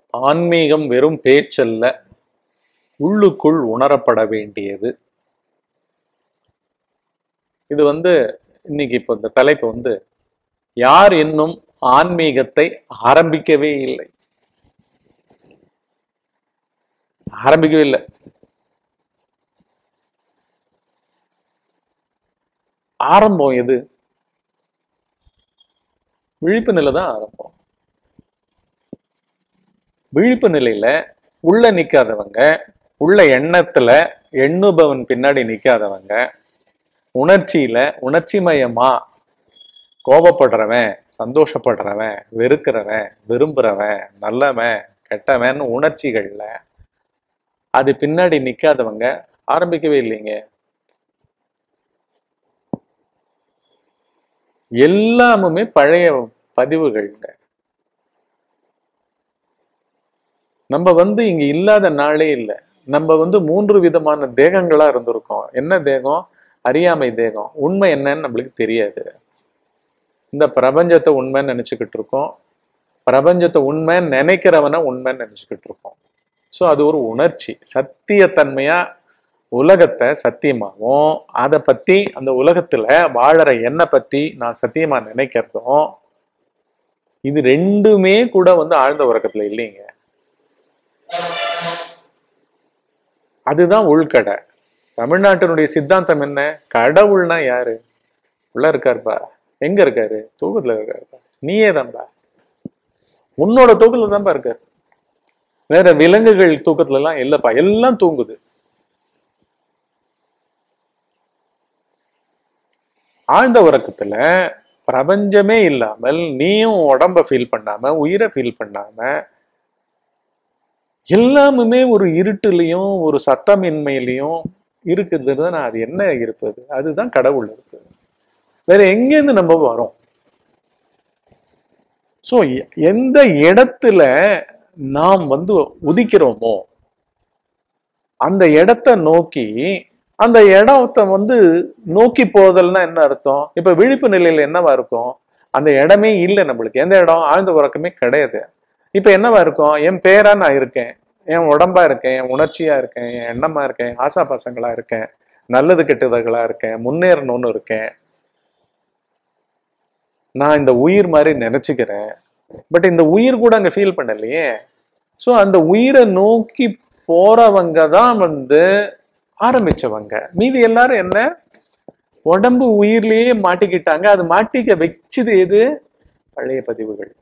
ஆன்மீகம் வெறும் பேச்சல்ல உள்ளுக்குள் உணரப்பட வேண்டியது இது வந்து இன்னைக்கு இப்போ இந்த தலைப்பு வந்து யார் இன்னும் ஆன்மீகத்தை ஆரம்பிக்கவே இல்லை ஆரம்பிக்கவே இல்லை ஆரம்பம் எது விழிப்பு நிலை தான் ஆரம்பம் விழிப்பு நிலையில உள்ள நிக்காதவங்க உள்ள எண்ணத்துல எண்ணுபவன் பின்னாடி நிக்காதவங்க உணர்ச்சியில உணர்ச்சிமயமா கோபப்படுறவன் சந்தோஷப்படுறவன் வெறுக்கிறவன் விரும்புறவன் நல்லவன் கெட்டவன் உணர்ச்சிகள்ல அது பின்னாடி நிக்காதவங்க ஆரம்பிக்கவே இல்லைங்க எல்லாமுமே பழைய பதிவுகள்ங்க நம்ம வந்து இங்க இல்லாத நாளே இல்லை நம்ம வந்து மூன்று விதமான தேகங்களா இருந்திருக்கோம் என்ன தேகம் அறியாமை தேகம் உண்மை என்னன்னு நம்மளுக்கு தெரியாது இந்த பிரபஞ்சத்தை உண்மைன்னு நினைச்சுக்கிட்டு இருக்கோம் பிரபஞ்சத்தை உண்மைன்னு நினைக்கிறவன உண்மைன்னு நினைச்சுக்கிட்டு இருக்கோம் ஸோ அது ஒரு உணர்ச்சி சத்தியத்தன்மையா உலகத்தை சத்தியமாகவும் அதை பத்தி அந்த உலகத்துல வாழற என்னை பத்தி நான் சத்தியமா நினைக்கிறதும் இது ரெண்டுமே கூட வந்து ஆழ்ந்த உறக்கத்துல இல்லைங்க அதுதான் உள்கடை தமிழ்நாட்டினுடைய சித்தாந்தம் என்ன கடவுள்னா யாரு உள்ள இருக்காருப்பா எங்க இருக்காரு தூக்கத்துல இருக்காருப்பா நீயே தான்பா உன்னோட தூக்கத்துல தான்ப்பா இருக்காரு வேற விலங்குகள் தூக்கத்துல எல்லாம் இல்லப்பா எல்லாம் தூங்குது ஆழ்ந்த உறக்கத்துல பிரபஞ்சமே இல்லாமல் நீயும் உடம்ப ஃபீல் பண்ணாம உயிரை ஃபீல் பண்ணாம எல்லாமுமே ஒரு இருட்டுலையும் ஒரு சத்தமின்மையிலையும் இருக்குதுன்னு அது என்ன இருப்பது அதுதான் கடவுள் இருக்குது வேற எங்கேருந்து நம்ம வரோம் ஸோ எந்த இடத்துல நாம் வந்து உதிக்கிறோமோ அந்த இடத்த நோக்கி அந்த இடத்த வந்து நோக்கி போதல்னா என்ன அர்த்தம் இப்ப விழிப்பு நிலையில என்னவா இருக்கும் அந்த இடமே இல்லை நம்மளுக்கு எந்த இடம் ஆழ்ந்த உறக்கமே கிடையாது இப்ப என்னவா இருக்கும் என் பேரா நான் இருக்கேன் என் உடம்பா இருக்கேன் என் உணர்ச்சியா இருக்கேன் என் எண்ணமா இருக்கேன் ஆசா பாசங்களா இருக்கேன் நல்லது கெட்டதுகளா இருக்கேன் முன்னேறணும்னு இருக்கேன் நான் இந்த உயிர் மாதிரி நினைச்சுக்கிறேன் பட் இந்த உயிர் கூட அங்க ஃபீல் பண்ணலையே ஸோ அந்த உயிரை நோக்கி போறவங்க தான் வந்து ஆரம்பிச்சவங்க மீதி எல்லாரும் என்ன உடம்பு உயிர்லயே மாட்டிக்கிட்டாங்க அது மாட்டிக்க வச்சது எது பழைய பதிவுகள்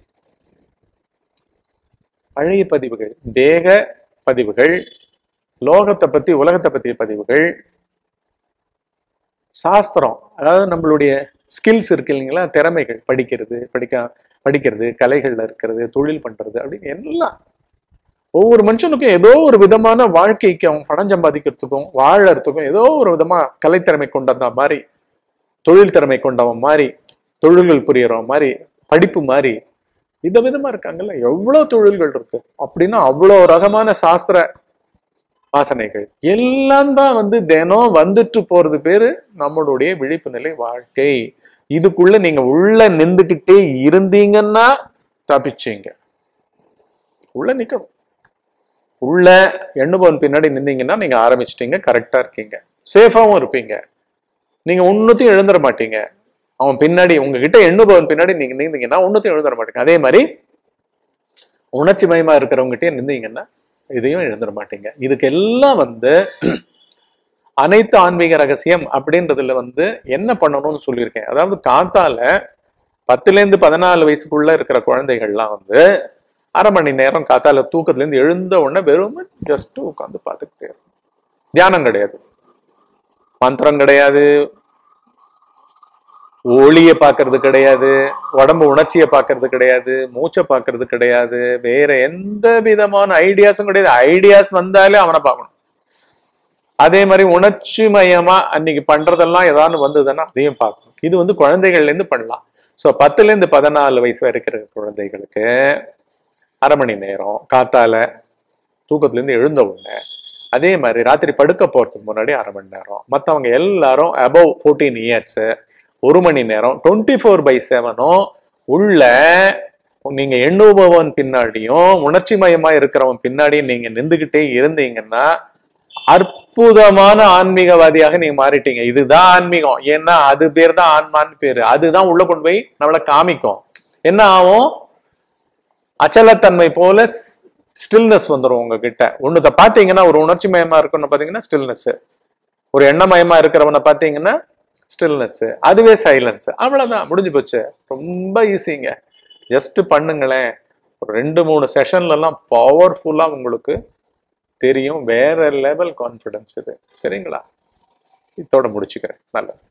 பழைய பதிவுகள் தேக பதிவுகள் லோகத்தை பத்தி உலகத்தை பத்திய பதிவுகள் சாஸ்திரம் அதாவது நம்மளுடைய ஸ்கில்ஸ் இருக்கு இல்லைங்களா திறமைகள் படிக்கிறது படிக்க படிக்கிறது கலைகள்ல இருக்கிறது தொழில் பண்றது அப்படின்னு எல்லாம் ஒவ்வொரு மனுஷனுக்கும் ஏதோ ஒரு விதமான வாழ்க்கைக்கு அவன் பணம் சம்பாதிக்கிறதுக்கும் வாழறதுக்கும் ஏதோ ஒரு விதமா கலைத்திறமை கொண்டவன் மாதிரி தொழில் திறமை கொண்டவன் மாதிரி தொழில்கள் புரியறவன் மாதிரி படிப்பு மாதிரி விதவிதமா இருக்காங்கல்ல எவ்வளவு தொழில்கள் இருக்கு அப்படின்னா அவ்வளோ ரகமான சாஸ்திர வாசனைகள் எல்லாம் தான் வந்து தினம் வந்துட்டு போறது பேரு நம்மளுடைய விழிப்பு நிலை வாழ்க்கை இதுக்குள்ள நீங்க உள்ள நின்றுகிட்டே இருந்தீங்கன்னா தப்பிச்சீங்க உள்ள நிக்கணும் உள்ள எண்ணுபவன் பின்னாடி நின்றீங்கன்னா நீங்க ஆரம்பிச்சிட்டீங்க கரெக்டா இருக்கீங்க சேஃபாவும் இருப்பீங்க நீங்க ஒன்னுத்தையும் எழுந்துட மாட்டீங்க அவன் பின்னாடி உங்ககிட்ட எண்ணுபவன் பின்னாடி நீங்க நின்றீங்கன்னா ஒன்னுத்தையும் எழுந்துட மாட்டீங்க அதே மாதிரி உணர்ச்சி மயமா இருக்கிறவங்ககிட்டயே நின்றீங்கன்னா இதையும் எழுந்துட மாட்டீங்க இதுக்கு எல்லாம் வந்து அனைத்து ஆன்மீக ரகசியம் அப்படின்றதுல வந்து என்ன பண்ணணும்னு சொல்லியிருக்கேன் அதாவது காத்தால பத்துல இருந்து பதினாலு வயசுக்குள்ள இருக்கிற குழந்தைகள்லாம் வந்து அரை மணி நேரம் காத்தால தூக்கத்துல இருந்து எழுந்த உடனே வெறும் ஜஸ்ட் உட்காந்து பார்த்துக்கிட்டே இருக்கும் தியானம் கிடையாது மந்திரம் கிடையாது ஒளிய பார்க்கறது கிடையாது உடம்பு உணர்ச்சியை பார்க்கறது கிடையாது மூச்சை பார்க்கறது கிடையாது வேற எந்த விதமான ஐடியாஸும் கிடையாது ஐடியாஸ் வந்தாலே அவனை பார்க்கணும் அதே மாதிரி உணர்ச்சி மயமா அன்னைக்கு பண்றதெல்லாம் ஏதாவது வந்ததுன்னா அதையும் பார்க்கணும் இது வந்து குழந்தைகள்ல இருந்து பண்ணலாம் ஸோ பத்துல இருந்து பதினாலு வயசு வரைக்கும் இருக்கிற குழந்தைகளுக்கு அரை மணி நேரம் காத்தால தூக்கத்துல இருந்து எழுந்த உடனே அதே மாதிரி ராத்திரி படுக்க போறதுக்கு முன்னாடி அரை மணி நேரம் மற்றவங்க எல்லாரும் அபவ் ஃபோர்டீன் இயர்ஸ் ஒரு மணி நேரம் டுவெண்ட்டி ஃபோர் பை செவனும் உள்ள நீங்க எண்ணுபவன் பின்னாடியும் உணர்ச்சி மயமா இருக்கிறவன் பின்னாடியும் நீங்க நின்றுகிட்டே இருந்தீங்கன்னா அற்புதமான ஆன்மீகவாதியாக நீங்க மாறிட்டீங்க இதுதான் ஆன்மீகம் ஏன்னா அது பேர் தான் ஆன்மான்னு பேரு அதுதான் உள்ள கொண்டு போய் நம்மளை காமிக்கும் என்ன ஆகும் அச்சலத்தன்மை போல ஸ்டில்னஸ் வந்துடும் உங்ககிட்ட ஒண்ணுத பாத்தீங்கன்னா ஒரு உணர்ச்சி மயமா இருக்குன்னு பாத்தீங்கன்னா ஸ்டில்னஸ் ஒரு எண்ணமயமா இருக்கிறவனை பாத்தீங்கன்னா ஸ்டில்னஸ் அதுவே சைலன்ஸ் அவ்வளவுதான் முடிஞ்சு போச்சு ரொம்ப ஈஸிங்க ஜஸ்ட் பண்ணுங்களேன் ஒரு ரெண்டு மூணு செஷன்ல எல்லாம் பவர்ஃபுல்லா உங்களுக்கு தெரியும் வேற லெவல் கான்ஃபிடன்ஸ் இது சரிங்களா இதோட முடிச்சுக்கிறேன் நல்லது